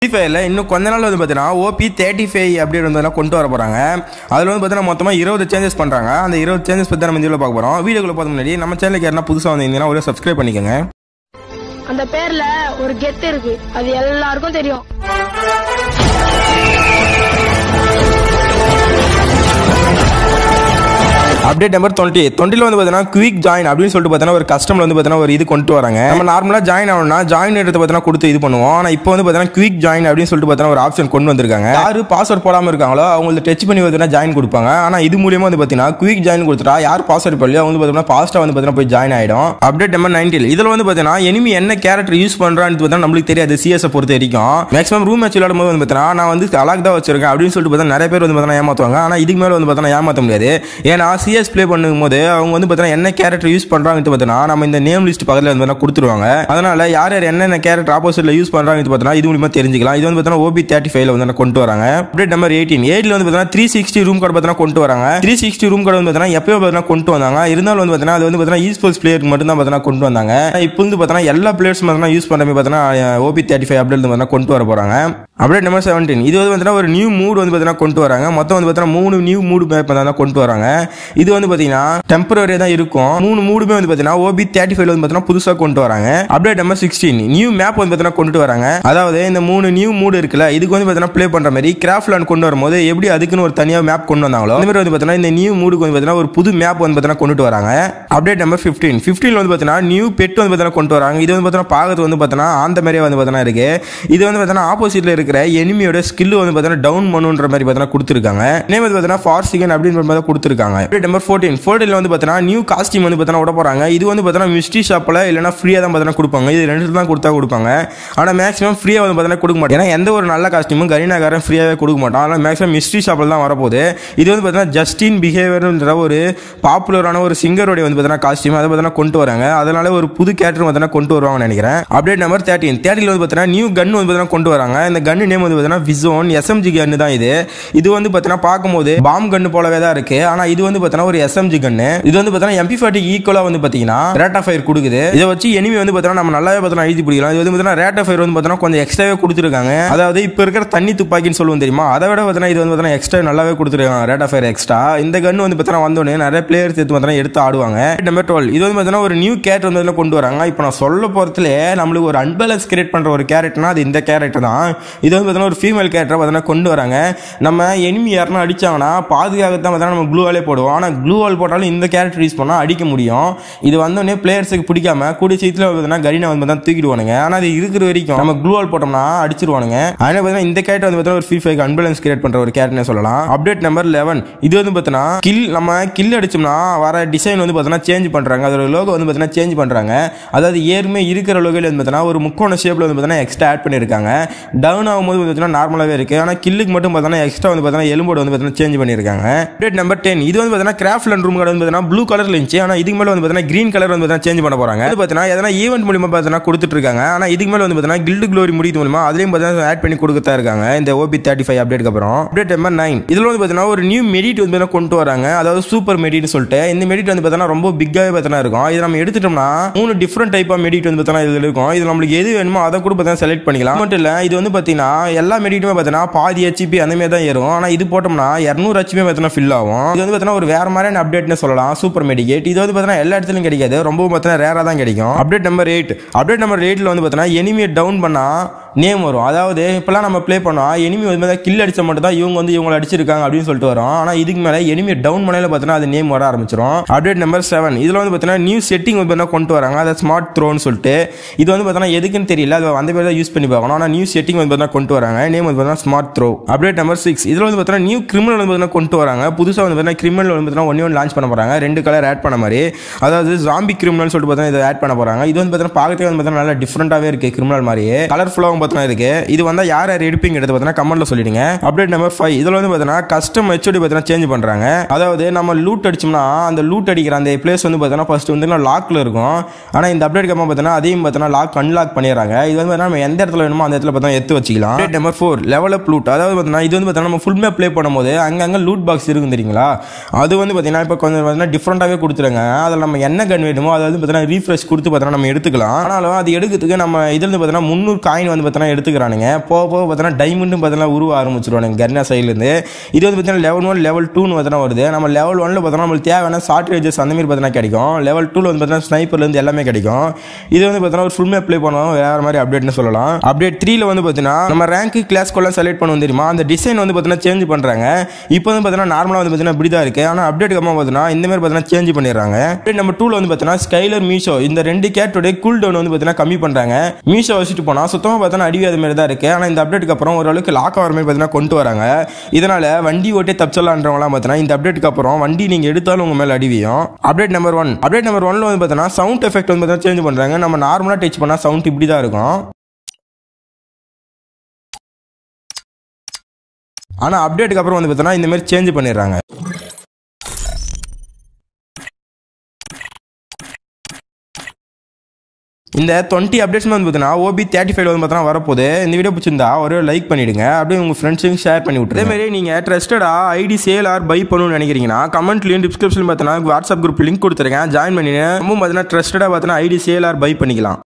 free ஃபயரில் இன்னும் கொஞ்ச நாள் வந்து பார்த்தீங்கன்னா ஓபி தேர்ட்டி ஃபைவ் அப்படி வந்து கொண்டு வர போகிறாங்க அதில் வந்து பார்த்தீங்கன்னா மொத்தமாக இருபது சேஞ்சஸ் பண்ணுறாங்க அந்த இருபது சேஞ்சஸ் பற்றி நம்ம இந்த பார்க்க போகிறோம் வீடியோக்குள்ள பார்த்த முன்னாடி நம்ம சேனலுக்கு யாருன்னா புதுசாக வந்தீங்கன்னா ஒரு சப்ஸ்கிரைப் பண்ணிக்கோங்க அந்த பேர்ல ஒரு கெத்து இருக்கு அது எல்லாருக்கும் தெரியும் அப்டேட் நம்பர் டுவெண்ட்டி டுவெண்ட்டில் வந்து பார்த்தீங்கன்னா குவிக் ஜாயின் அப்படின்னு சொல்லிட்டு பார்த்தீங்கன்னா ஒரு கஸ்டமர் வந்து பார்த்தீங்கன்னா ஒரு இது கொண்டு வராங்க நம்ம நார்மலாக ஜாயின் ஆகணும்னா ஜாயின் எடுத்து பார்த்தீங்கன்னா கொடுத்து இது பண்ணுவோம் ஆனால் இப்போ வந்து பார்த்தீங்கன்னா குவிக் ஜாயின் அப்படின்னு சொல்லிட்டு பார்த்தீங்கன்னா ஒரு ஆப்ஷன் கொண்டு வந்திருக்காங்க யாரு பாஸ்வேர்ட் போடாமல் இருக்காங்களோ அவங்களுக்கு டச் பண்ணி பார்த்தீங்கன்னா ஜாயின் கொடுப்பாங்க ஆனால் இது மூலியமாக வந்து பார்த்தீங்கன்னா குவிக் ஜாயின் கொடுத்துட்டா யார் பாஸ்வேர்ட் போடலையோ அவங்க வந்து பார்த்தீங்கன்னா ஃபாஸ்ட்டாக வந்து பார்த்தீங்கன்னா போய் ஜாயின் ஆகிடும் அப்டேட் நம்பர் நைன்டீன் இதில் வந்து பார்த்தீங்கன்னா enemy என்ன கேரக்டர் யூஸ் பண்ணுறான்னு பார்த்தீங்கன்னா நம்மளுக்கு தெரியாது சிஎஸ் பொறுத்த வரைக்கும் மேக்ஸிமம் ரூம் மேட்ச் விளையாடும் போது வந்து பார்த்தீங்கன்னா நான் வந்து அலாக் தான் வச்சிருக்கேன் அப்படின்னு சொல்லிட்டு பார்த்தீங்கன்னா நிறைய பேர் வந்து பார்த்தீங்கன்னா ஏமாத்துவாங்க ஆனால் இதுக்கு மேலே வந்து பார்த்தீங்கன்னா ஏமாற்ற முடியாது ஏன்னா சிஎஸ் ப்ளே பண்ணும்போது அவங்க வந்து பார்த்தீங்கன்னா என்ன கேரக்டர் யூஸ் பண்ணுறாங்கன்னு பார்த்தீங்கன்னா நம்ம இந்த நேம் லிஸ்ட் பக்கத்தில் வந்து பார்த்தீங்கன்னா கொடுத்துருவாங்க அதனால யார் யார் என்னென்ன கேரக்டர் ஆப்போசிட்ல யூஸ் பண்ணுறாங்கன்னு பார்த்தீங்கன்னா இது மூலியமா தெரிஞ்சுக்கலாம் இது வந்து பார்த்தீங்கன்னா ஓபி தேர்ட்டி ஃபைவ்ல வந்து கொண்டு வராங்க அப்டேட் நம்பர் எயிட்டீன் எயிட்ல வந்து பார்த்தீங்கன்னா த்ரீ சிக்ஸ்டி ரூம் கார்டு பார்த்தீங்கன்னா கொண்டு வராங்க த்ரீ சிக்ஸ்டி ரூம் கார்டு வந்து பார்த்தீங்கன்னா எப்பயோ பார்த்தீங்கன்னா கொண்டு வந்தாங்க இருந்தாலும் வந்து பார்த்தீங்கன்னா அது வந்து பார்த்தீங்கன்னா ஈ ஸ்போர்ட்ஸ் பிளேயருக்கு மட்டும் தான் பார்த்தீங்கன்னா கொண்டு வந்தாங்க இப்போ வந்து பார்த்தீங்கன்னா எல்லா பிளேயர்ஸ் பார்த்தீங்கன்னா யூஸ் பண்ணுற மாதிரி பார்த்தீங்கன்னா ஓபி தேர்ட்டி ஃபைவ் அப்டேட் வந்து கொண்டு வர போறாங்க அப்டேட் நம்பர் செவன்டீன் இது வந்து பார்த்தீங்கன்னா ஒரு நியூ மூட் வந்து பார்த்தீங்கன்னா கொண்டு வராங்க மொத்தம் வந்து பார்த்தீங்கன்னா மூணு நியூ மூடு மேப் தான் கொண்டு வராங்க இது வந்து பார்த்தீங்கன்னா டெம்பரரி தான் இருக்கும் மூணு மூடுமே வந்து பார்த்தீங்கன்னா ஓபி தேர்ட்டி ஃபைவ் வந்து பார்த்தீங்கன்னா புதுசாக கொண்டு வராங்க update number sixteen new map வந்து பார்த்தீங்கன்னா கொண்டு வராங்க அதாவது இந்த மூணு நியூ மூடு இருக்குல்ல இதுக்கு வந்து பார்த்தீங்கன்னா ப்ளே பண்ணுற மாதிரி கிராஃப்ட் லேண்ட் கொண்டு வரும்போது எப்படி அதுக்குன்னு ஒரு தனியாக மேப் கொண்டு வந்தாங்களோ அந்த மாதிரி வந்து பார்த்தீங்கன்னா இந்த நியூ மூடுக்கு வந்து பார்த்தீங்கன்னா ஒரு புது மேப் வந்து பார்த்தீங்கன்னா கொண்டுட்டு வராங்க அப்டேட் நம்பர் ஃபிஃப்டீன் ஃபிஃப்டீன் வந்து பார்த்தீங்கன்னா நியூ பெட் வந்து பார்த்தீங்கன்னா கொண்டு வராங்க இது வந்து பார்த்தீங்கன்னா பார்க்கறது வந்து பார்த்தீங்கன்னா அந்த மாதிரியே வந்து பார்த்தீங்கன்னா இருக்கு இது வந்து பார்த்தீங்கன்னா ஆப்போசிட்ல இருக்கிற எனிமியோட ஸ்கில் வந்து பார்த்தீங்கன்னா டவுன் பண்ணுன்ற மாதிரி பார்த்தீங்கன்னா கொடுத்துருக்காங்க நேம் வந்து பார்த்தீங்கன்னா ஃபார் சிகன் அப்படின்ற மாதிரி கொடுத்துருக்காங்க அப்டேட் நம்பர் ஃபோர்டீன் ஃபோர்டீன் வந்து பார்த்தீங்கன்னா நியூ காஸ்டியூம் வந்து பார்த்தீங்கன்னா விட போறாங்க இது வந்து பார்த்தீங்கன்னா மிஸ்ட்ரி ஷாப்பில் இல்லைனா ஃப்ரீயாக தான் பார்த்தீங்கன்னா கொடுப்பாங்க இது ரெண்டு தான் கொடுத்தா கொடுப்பாங்க ஆனால் மேக்ஸிமம் ஃப்ரீயாக வந்து பார்த்தீங்கன்னா கொடுக்க மாட்டாங்க ஏன்னா எந்த ஒரு நல்ல காஸ்டியூமும் கரீனாக்காரன் ஃப்ரீயாகவே கொடுக்க மாட்டான் ஆனால் மேக்ஸிமம் மிஸ்ட்ரி ஷாப்பில் தான் வரப்போகுது இது வந்து பார்த்தீங்கன்னா ஜஸ்டின் பிஹேவியர்ன்ற ஒரு பாப்புலரான ஒரு சிங்கருடைய வந்து பார்த்தீங்கன்னா காஸ்டியூம் அதை பார்த்தீங்கன்னா கொண்டு வராங்க அதனால ஒரு புது கேரக்டர் பார்த்தீங்கன்னா கொண்டு வருவாங்கன்னு நினைக்கிறேன் அப்டேட் நம்பர் தேர்ட்டின் தேர்ட்டில் வந்து பார்த்தீங்கன்னா நியூ கன் வந்து பார்த்தீங்கன்னா கொண்டு வராங்க இந்த கன் நேம் வந்து பார்த்தீங்கன்னா விசோன் எஸ்எம்ஜி கன்னு தான் இது இது வந்து பார்த்தீங்கன்னா பார்க்கும்போது பாம் கன்னு போலவே தான் இருக்கு ஆனால் இது வந்து பார்த்தீங்கன்னா ஒரு எஸ்எம்ஜி கன்னு இது வந்து பார்த்தீங்கன்னா எம்பி ஃபார்ட்டி ஈக்குவலாக வந்து பார்த்தீங்கன்னா ரேட் ஆஃப் ஃபயர் கொடுக்குது இதை வச்சு எனிமி வந்து பார்த்தீங்கன்னா நம்ம நல்லாவே பார்த்தீங்கன்னா எழுதி பிடிக்கலாம் இது வந்து பார்த்தீங்கன்னா ரேட் ஆஃப் ஃபயர் வந்து பார்த்தீங்கன்னா கொஞ்சம் எக்ஸ்ட்ராவே கொடுத்துருக்காங்க அதாவது இப்போ இருக்கிற தண்ணி துப்பாக்கின்னு சொல்லுவோம் தெரியுமா அதை விட பார்த்தீங்கன்னா இது வந்து பார்த்தீங்கன்னா எக்ஸ்ட்ரா நல்லாவே கொடுத்துருக்காங்க ரேட் ஆஃப் ஃபயர் எக்ஸ்ட்ரா இந்த கன் வந்து பார்த்தீங்கன்னா வந்தோடனே நிறைய பிளேயர்ஸ் எடுத்து பார்த்தீங்கன்னா எடுத்து ஆடுவாங்க நம்பர் டுவெல் இது வந்து பார்த்தீங்கன்னா ஒரு நியூ கேரக்டர் வந்து இதுல கொண்டு வராங்க இப்போ நான் சொல்ல போகிறதுல நம்மளுக்கு ஒரு அன்பேலன்ஸ் கிரியேட் பண்ணுற ஒரு கேரக்டர்னா அது இந்த கேரக்டர் தான் இது வந்து பார்த்தீங்கன்னா ஒரு ஃபீமேல் கேரக்டர் பார்த்தீங்கன்னா கொண்டு வராங்க நம்ம எனிமி யாருன்னா அடிச்சாங்கன்னா பாதுகாக்க தான் பார்த்தீங்கன்னா நம்ம க்ளூ வாலே போடுவோம் ஆனால் க்ளூ வால் போட்டாலும் இந்த கேரக்டர் யூஸ் பண்ணால் அடிக்க முடியும் இது வந்தோடனே பிளேயர்ஸுக்கு பிடிக்காம கூடிய சீத்தில் பார்த்தீங்கன்னா கரீனா வந்து தான் தூக்கிடுவானுங்க ஆனால் அது இருக்கிற வரைக்கும் நம்ம க்ளூ வால் போட்டோம்னா அடிச்சிருவானுங்க அதனால பார்த்தீங்கன்னா இந்த கேரக்டர் வந்து பார்த்தீங்கன்னா ஒரு ஃப்ரீ ஃபைவ் அன்பேலன்ஸ் கிரியேட் பண்ணுற ஒரு கேரக்டர்னே சொல்லலாம் அப்டேட் நம்பர் லெவன் இது வந்து பார்த்தீங்கன்னா கில் நம்ம கில் அடிச்சோம்னா வர டிசைன் வந்து பார்த்தீங்கன்னா சேஞ்ச் பண்ணுறாங்க அதோட லோகோ வந்து பார்த்தீங்கன்னா சேஞ்ச் பண்ணுறாங்க அதாவது ஏற்கனவே இருக்கிற லோகோவில் வந்து பார்த்தீங்கன்னா ஒரு முக்கோண ஷேப்பில் வந்து பார்த்தீங்கன்னா எக்ஸ்ட்ரா ஆட் பண்ணியிருக்காங்க டவுன் ஆகும்போது வந்து பார்த்தீங்கன்னா நார்மலாகவே இருக்குது ஆனால் கில்லுக்கு மட்டும் பார்த்தீங்கன்னா எக்ஸ்ட்ரா வந்து பார்த்தீங்கன்னா எலும்போடு வந்து பார்த்தீங்கன்னா சேஞ்ச் பண்ணியிருக்காங்க அப்டேட் நம்பர் டென் இது வந்து பார்த்தீங்கன்னா கிராஃப்ட் அண்ட் ரூம் கார்டு வந்து பார்த்தீங்கன்னா ப்ளூ கலரில் இருந்துச்சு ஆனால் இதுக்கு மேலே வந்து பார்த்தீங்கன்னா க்ரீன் கலர் வந்து பார்த்தீங்கன்னா சேஞ்ச் பண்ண போகிறாங்க அது பார்த்தீங்கன்னா எதனா ஈவெண்ட் மூலியமாக பார்த்தீங்கன்னா கொடுத்துட்டு இருக்காங்க ஆனால் இதுக்கு மேலே வந்து பார்த்தீங்கன்னா கில்டு க்ளோரி முடிக்கிறது மூலமா அதுலேயும் பார்த்தீங்கன்னா ஆட் பண்ணி கொடுக்கத்தா இருக்காங்க இந்த ஓபி தேர்ட்டி ஃபைவ் அப்டேட் அப்புறம் அப்டேட் நம்பர் நைன் இதில் வந்து பார்த்தீங்கன்னா ஒரு நியூ மெடிட் வந்து பார்த்தீங்கன்னா கொண்டு வராங்க அதாவது சூப்பர் மெடிட்னு சொல்லிட்டு இந்த மெடிட் வந்து பார்த்தீங்கன்னா ரொம்ப பிக்காகவே பார்த்தீங்கன்னா இருக்கும் இது நம்ம எடுத்துட்டோம்னா மூணு டிஃப்ரெண்ட் டைப் ஆஃப் மெடிட் வந்து பார்த்தீங்கன்னா இதில் இருக்கும் இது நம்மளுக்கு எது வேணுமோ அதை கூட பார்த்தீங்கன்னா செலக்ட் பண்ணிக்கலாம் மட்டும் இல்லை இது வந்து பார்த்தீங்கன்னா எல்லா மெடிட்டுமே பார்த்தீங்கன்னா பாதி ஹெச்பி அந்த மாதிரி தான் ஏறும் ஆனால் இது போட்டோம்னா இரநூறு ஹெச்பி பார்த்தீங்கன்னா ஃபில் ஆகும் இது வந்து பார்த்தீங்கன்னா ஒரு வேற மாதிரியான அப்டேட்னு சொல்லலாம் சூப்பர் மெடிகேட் இது வந்து பார்த்தீங்கன்னா எல்லா இடத்துலையும் கிடைக்காது ரொம்ப பார்த்தீங்கன்னா ரேராக தான் கிடைக்கும் update number eight update number எயிட்டில் வந்து பார்த்தீங்கன்னா எனிமியை டவுன் பண்ணால் நேம் வரும் அதாவது இப்போலாம் நம்ம ப்ளே பண்ணோம் எனிமி வந்து கில் அடிச்ச மட்டும் தான் இவங்க வந்து இவங்களை அடிச்சிருக்காங்க அப்படின்னு சொல்லிட்டு வரும் ஆனால் இதுக்கு மேலே எனிமி டவுன் பண்ணல பார்த்தீங்கன்னா அது நேம் வர ஆரம்பிச்சிடும் அப்டேட் நம்பர் செவன் இதில் வந்து பார்த்தீங்கன்னா நியூ செட்டிங் வந்து பார்த்தீங்கன்னா கொண்டு வராங்க அதை ஸ்மார்ட் த்ரோன்னு சொல்லிட்டு இது வந்து பார்த்தீங்கன்னா எதுக்குன்னு தெரியல அது அந்த பேர் தான் யூஸ் பண்ணி பார்க்கணும் ஆனால் நியூ செட்டிங் வந்து பார்த்தீங்கன்னா கொண்டு வராங்க நேம் வந்து பார்த்தீங்கன்னா smart throw update number six இதில் வந்து பார்த்தீங்கன்னா நியூ கிரிமினல் வந்து பார்த்தீங்கன்னா கொண்டு வராங்க புதுசாக வந்து பார்த்தீங்கன்னா கிரிமினல் வந்து பார்த்தீங்கன்னா ஒன்று ஒன்று லான்ச் பண்ண போகிறாங்க ரெண்டு கலர் ஆட் பண்ண மாதிரி அதாவது ஜாம்பி கிரிமினல் சொல்லிட்டு பார்த்தீங்கன்னா இதை ஆட் பண்ண போகிறாங்க இது வந்து பார்த்தீங்கன்னா பார்க்கறதுக்கு வந்து பார்த்தீங்கன்னா நல்லா டிஃப்ரெண்ட்டாகவே இருக்குது கிரிமினல் மாதிரியே கலர்ஃபுல்லாகவும் பார்த்தீங்கன்னா இருக்குது இது வந்தால் யார் யார் எடுப்பீங்க எடுத்து பார்த்தீங்கன்னா கமெண்ட்ல சொல்லிடுங்க அப்டேட் நம்பர் ஃபைவ் இதில் வந்து பார்த்தீங்கன்னா கஸ்டம் ஹெச்ஓடி பார்த்தீங்கன்னா சேஞ்ச் பண்ணுறாங்க அதாவது நம்ம லூட் அடிச்சோம்னா அந்த லூட் அடிக்கிற அந்த பிளேஸ் வந்து பார்த்தீங்கன்னா ஃபர்ஸ்ட் வந்து லாக்ல இருக்கும் ஆனால் இந்த அப்டேட் கம்மா பார்த்தீங்கன்னா அதையும் பார்த்தீங்கன்னா லாக் அன்லாக் பண்ணிடுறாங்க இது வந்து பார்த்தீங்கன்னா நம்ம எந்த இடத்துல வேணுமோ அந்த இடத்துல பார்த்தீங்கன்னா எடுத்து வச்சுக்கலாம் update number four level up loot அதாவது பார்த்தீங்கன்னா இது வந்து பார்த்தீங்கன்னா நம்ம ஃபுல் மேப் ப்ளே பண்ணும்போது அங்கங்கே லூட் பாக்ஸ் இருக்கும் தெரியுங்களா அது வந்து பார்த்தீங்கன்னா இப்போ கொஞ்சம் பார்த்தீங்கன்னா டிஃப்ரெண்ட்டாகவே கொடுத்துருங்க அதில் நம்ம என்ன கன் வேணுமோ அதை வந்து பார்த்தீங்கன்னா ரீஃப்ரெஷ் கொடுத்து பார்த்தீங்கன்னா நம்ம எடுத்துக்கலாம் ஆனாலும் அது எடுக்கிறதுக்கு நம்ம இதுல இருந்து பார்த்தீங்கன்னா முந்நூறு காயின் வந்து பார்த்தீங்கன்னா பார்த்தோன்னா எடுத்துக்கிறானுங்க போக போக பார்த்தோன்னா டைமண்டும் பார்த்தோன்னா உருவ ஆரம்பிச்சிருவானுங்க கர்னா சைட்லேருந்து இது வந்து பார்த்தீங்கன்னா லெவல் ஒன் லெவல் டூன்னு பார்த்தோன்னா வருது நம்ம லெவல் ஒன்ல பார்த்தோன்னா நம்மளுக்கு தேவையான ஷார்ட் ரேஞ்சஸ் அந்த மாதிரி பார்த்தோன்னா கிடைக்கும் லெவல் டூவில் வந்து பார்த்தோன்னா ஸ்னைப்பர்லேருந்து எல்லாமே கிடைக்கும் இது வந்து பார்த்தோன்னா ஒரு ஃபுல் மேப் ப்ளே பண்ணுவோம் வேற மாதிரி அப்டேட்னு சொல்லலாம் அப்டேட் த்ரீல வந்து பார்த்தீங்கன்னா நம்ம ரேங்க் கிளாஸ் கொல்லாம் செலக்ட் பண்ணுவோம் தெரியுமா அந்த டிசைன் வந்து பார்த்தீங்கன்னா சேஞ்ச் பண்ணுறாங்க இப்போ வந்து பார்த்தீங்கன்னா நார்மலாக வந்து பார்த்தீங்கன்னா இப்படி தான் இருக்குது ஆனால் அப்டேட் அப்புறமா பார்த்தீங்கன்னா இந்த மாதிரி பார்த்தீங்கன்னா சேஞ்ச் பண்ணிடுறாங்க அப்டேட் நம்ம டூவில் வந்து பார்த்தீங்கன்னா ஸ்கைலர் மீஷோ இந்த ரெண்டு கேட்டோட கூல் டவுன் வந்து பார்த்தீங்கன்னா கம்மி பண்ணுறாங்க மீஷோ வச்சுட்டு போனால் சுத்தமாக பார்த்தீங்கன்னா அடிவாத மாதிரி தான் இருக்குது ஆனால் இந்த அப்டேட்டுக்கு அப்புறம் ஓரளவுக்கு லாக் ஆகிற மாதிரி பார்த்தீங்கன்னா கொண்டு வராங்க இதனால் வண்டி ஓட்டே தப்பிச்சலான்றவங்களாம் பார்த்தீங்கன்னா இந்த அப்டேட்டுக்கு அப்புறம் வண்டி நீங்கள் எடுத்தாலும் உங்கள் மேலே அடிவியும் update number one update number ஒன்ல வந்து பார்த்தீங்கன்னா சவுண்ட் எஃபெக்ட் வந்து பார்த்தீங்கன்னா சேஞ்ச் பண்ணுறாங்க நம்ம நார்மலாக டச் பண்ணால் சவுண்ட் இப்படி தான் இருக்கும் ஆனால் அப்டேட்டுக்கு அப்புறம் வந்து பார்த்தீங்கன்னா இந்த மாதிரி சேஞ்ச் பண்ணிடுறாங்க இந்த டுவெண்ட்டி அப்டேட்ஸ் வந்து பார்த்தீங்கன்னா ஓபி தேர்ட்டி ஃபைவ் வந்து பார்த்தீங்கன்னா வரப்போகுது இந்த வீடியோ பிடிச்சிருந்தா ஒரே லைக் பண்ணிடுங்க அப்படியே உங்கள் ஃப்ரெண்ட்ஸுக்கு ஷேர் பண்ணி விட்டுருங்க அதே மாதிரி நீங்கள் ட்ரஸ்டடாக ஐடி சேல் ஆர் பை பண்ணணும்னு நினைக்கிறீங்கன்னா கமெண்ட்லையும் டிஸ்கிரிப்ஷன் பார்த்தீங்கன்னா வாட்ஸ்அப் குரூப் லிங்க் கொடுத்துருக்கேன் ஜாயின் பண்ணிடுங்க ரொம்ப பார்த்தீங்கன்னா ட்ரஸ்டடாக பார்த்தீங்கன்னா ஐடி சேல் ஆர் பை பண்ணிக்கலாம்